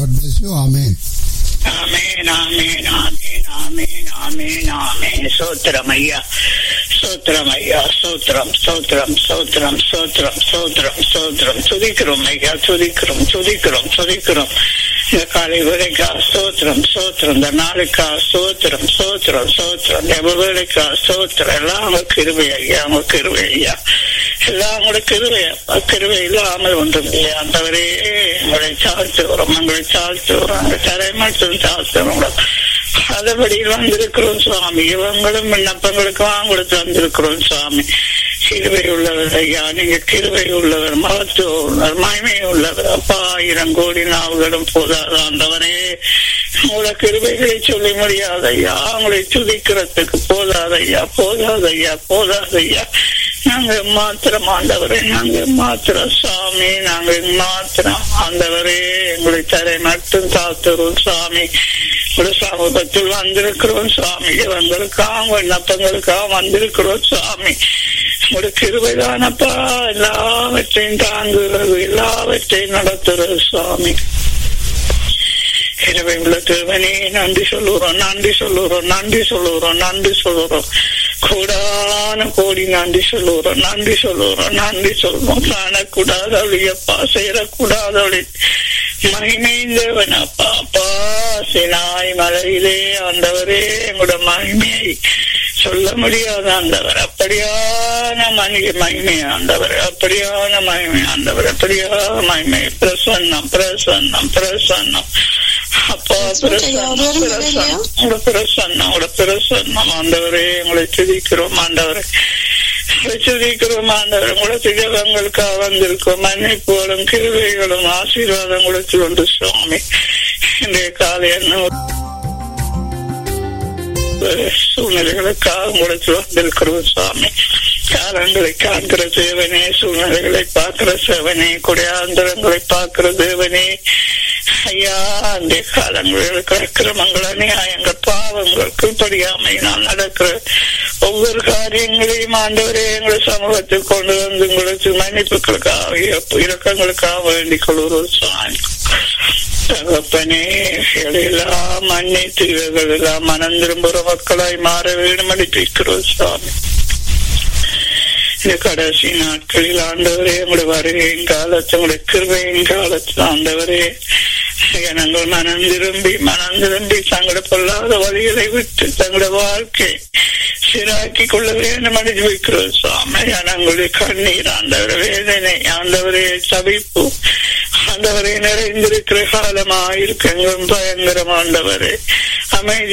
God bless you. Amen. ஆமேன் ஆமேன் ஆமேன் ஆமேன் ஆமேன் ஆமேன் சோத்திரம் ஐயா சோத்திரம் ஐயா சோத்திரம் சோத்திரம் சோத்திரம் சோத்திரம் சோத்திரம் சோத்திரம் துதிக்கிறோம் ஐயா துதிக்கிறோம் துதிக்கிறோம் துதிக்கிறோம் இந்த காலை வேலைக்கா சோத்திரம் சோத்திரம் இந்த நாளுக்கா சோத்திரம் சோத்திரம் சோத்திரம் எவ வேலைக்கா சோத்திரம் எல்லாம் உங்க கிருவை ஐயா உங்க கிருவை ஐயா எல்லாம் உங்களோட கிருவை கிருவை இல்லாமல் ஒன்றும் இல்லை அந்தவரே உங்களை தாழ்த்துகிறோம் உங்களை தாழ்த்துகிறோம் அந்த தரை மட்டும் தாழ்த்துகிறோம் அதபடியில் வந்திருக்கிறோம் சுவாமி இவங்களும் விண்ணப்பங்களுக்கும் கொடுத்து வந்திருக்கிறோம் சுவாமி கிருவை உள்ளவர் ஐயா நீங்க கிருவை உள்ளவர் மகத்துவ உள்ளவர் மகிமை உள்ளவர் அப்பா ஆயிரம் கோடி நாவுகளும் போதாது ஆண்டவனே உங்களோட கிருபைகளை சொல்லி முடியாத ஐயா உங்களை துதிக்கிறதுக்கு போதாத ஐயா போதாத ஐயா போதாத ஐயா நாங்க மாத்திரம் ஆண்டவரே நாங்க மாத்திரம் சாமி நாங்க மாத்திரம் ஆண்டவரே எங்களை தரை மட்டும் தாத்துறோம் சாமி ஒரு சமூகத்தில் வந்திருக்கிறோம் சுவாமி இவங்களுக்காக விண்ணப்பங்களுக்காக வந்திருக்கிறோம் சுவாமி ஒரு கிருபைதானப்பா எல்லாவற்றையும் தாங்குகிறது எல்லாவற்றையும் நடத்துறது சுவாமி கிருபை உள்ள தேவனே நன்றி சொல்லுறோம் நன்றி சொல்லுறோம் நன்றி சொல்லுறோம் நன்றி சொல்லுறோம் கூடான கோடி நன்றி சொல்லுறோம் நன்றி சொல்லுறோம் நன்றி சொல்லுவோம் காணக்கூடாதவளியப்பா சேரக்கூடாதவளி மகிமைந்தவன் அப்பா அப்பா சினாய் மலையிலே ஆண்டவரே எங்களோட மகிமையை சொல்ல முடியாத ஆண்டவர் அப்படியான மனித மகிமை ஆண்டவர் அப்படியான மகிமை ஆண்டவர் அப்படியான மகிமை பிரசன்னம் பிரசன்னம் பிரசன்னம் அப்பா பிரசன்னம் பிரசன்னம் உங்களோட பிரசன்னம் உங்களோட பிரசன்னம் ஆண்டவரே உங்களை துதிக்கிறோம் ஆண்டவரே துதிக்கிறோம் ஆண்டவர் உங்களோட திகவங்களுக்காக வந்திருக்கோம் மன்னிப்புகளும் கிருவைகளும் ஆசீர்வாதம் கொடுத்து கொண்டு சுவாமி இன்றைய காலை என்ன சூழ்நிலைகளுக்காக கொடுத்து வந்திருக்கிறோம் சுவாமி காலங்களை காண்கிற தேவனே சூழ்நிலைகளை பார்க்கிற சேவனே குடையாந்தரங்களை பார்க்கிற தேவனே ஐயா அந்த காலங்களுக்கு அக்கிரமங்கள் அநியாயங்கள் பாவங்கள் கீழ்ப்படியாமை நான் நடக்கிற ஒவ்வொரு காரியங்களையும் ஆண்டவரே எங்களை சமூகத்தில் கொண்டு வந்து உங்களுக்கு மன்னிப்புகளுக்காக இறக்கங்களுக்காக வேண்டிக் கொள்கிறோம் சுவாமி தகப்பனே எல்லாம் மன்னித்து இவர்கள் எல்லாம் மனம் திரும்புகிற மக்களாய் மாற வேண்டும் அடிப்பிக்கிறோம் சுவாமி இந்த கடைசி நாட்களில் ஆண்டவரே உங்களுடைய வருகையின் காலத்து உங்களுடைய கிருபையின் காலத்தில் ஆண்டவரே ஜனங்கள் மனம் திரும்பி மனம் திரும்பி தங்களோட பொல்லாத வழிகளை விட்டு தங்களுடைய வாழ்க்கை சீராக்கி கொள்ள வேண்டும் அடைஞ்சு வைக்கிறோம் சுவாமி ஜனங்களுடைய கண்ணீர் ஆண்டவர வேதனை ஆண்டவரே தவிப்பு ஆண்டவரை நிறைந்திருக்கிற காலமாயிருக்க பயங்கரம் ஆண்டவரே அமைதி